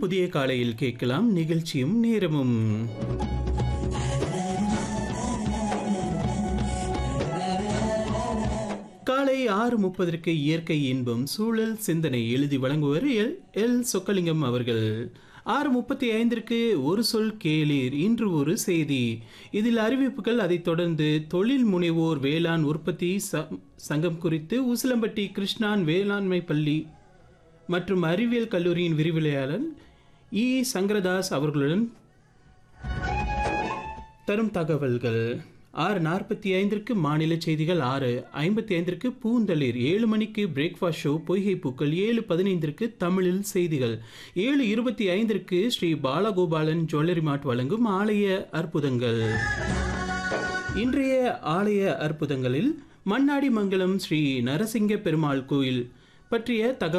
புதிய காலையில் கேட்கலாம் நிகழ்ச்சியும் நேரமும் காலை ஆறு முப்பதற்கு இயற்கை இன்பம் சூழல் சிந்தனை எழுதி வழங்குவர் எல் எல் சொக்கலிங்கம் அவர்கள் ஆறு முப்பத்தி ஐந்திற்கு ஒரு சொல் கேளீர் இன்று ஒரு செய்தி இதில் அறிவிப்புகள் அதைத் தொடர்ந்து தொழில் முனைவோர் வேளாண் உற்பத்தி ச- சங்கம் குறித்து உசிலம்பட்டி கிருஷ்ணான் வேளாண்மை பள்ளி மற்றும் அறிவியல் கல்லூரியின் விரிவுரையாளர் இ சங்கரதாஸ் அவர்களுடன் தரும் தகவல்கள் ஆறு நாற்பத்தி ஐந்திற்கு மாநில செய்திகள் ஆறு ஐம்பத்தி ஐந்திற்கு பூந்தளிர் ஏழு மணிக்கு பிரேக்ஃபாஸ்ட் ஷோ பொய்கை பூக்கள் ஏழு பதினைந்திற்கு தமிழில் செய்திகள் ஏழு இருபத்தி ஐந்திற்கு ஸ்ரீ பாலகோபாலன் ஜுவல்லரி மார்ட் வழங்கும் ஆலய அற்புதங்கள் இன்றைய ஆலய அற்புதங்களில் மண்ணாடி மங்கலம் ஸ்ரீ நரசிங்க பெருமாள் கோயில் பற்றிய தகவல்